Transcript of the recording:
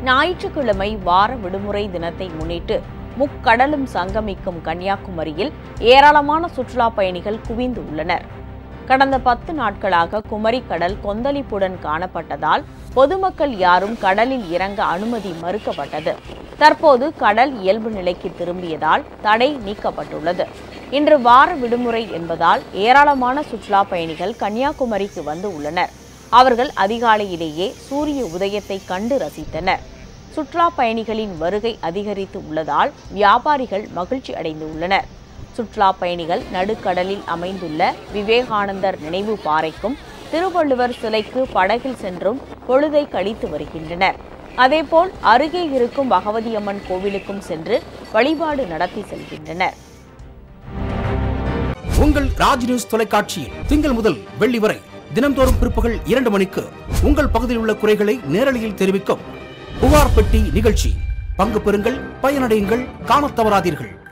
ஞாயிற்றுக்கிழமை வார விடுமுறை தினத்தை முன்னிட்டு முக்கடலும் சங்கமிக்கும் கன்னியாகுமரியில் ஏராளமான சுற்றுலா பயணிகள் குவிந்து உள்ளனர் கடந்த பத்து நாட்களாக குமரி கடல் கொந்தளிப்புடன் காணப்பட்டதால் பொதுமக்கள் யாரும் கடலில் இறங்க அனுமதி மறுக்கப்பட்டது தற்போது கடல் இயல்பு நிலைக்கு திரும்பியதால் தடை நீக்கப்பட்டுள்ளது இன்று வார விடுமுறை என்பதால் ஏராளமான சுற்றுலா பயணிகள் கன்னியாகுமரிக்கு வந்து உள்ளனர் அவர்கள் அதிகாலையிலேயே சூரிய உதயத்தை கண்டு ரசித்தனர் சுற்றுலா பயணிகளின் வருகை அதிகரித்து உள்ளதால் வியாபாரிகள் மகிழ்ச்சி அடைந்து உள்ளனர் சுற்றுலா பயணிகள் நடுக்கடலில் அமைந்துள்ள விவேகானந்தர் நினைவு பாறைக்கும் திருவள்ளுவர் சிலைக்கு படகில் சென்றும் பொழுதை கழித்து வருகின்றனர் அதேபோல் அருகே இருக்கும் பகவதியம்மன் கோவிலுக்கும் சென்று வழிபாடு நடத்தி செல்கின்றனர் உங்கள் ராஜ் நியூஸ் தொலைக்காட்சியில் திங்கள் முதல் வெள்ளி வரை தினம்தோறும் பிற்பகல் இரண்டு மணிக்கு உங்கள் பகுதியில் உள்ள குறைகளை நேரலையில் தெரிவிக்கும் புகார் பெட்டி நிகழ்ச்சி பங்கு பெறுங்கள் பயனடையுங்கள் காணத் தவறாதீர்கள்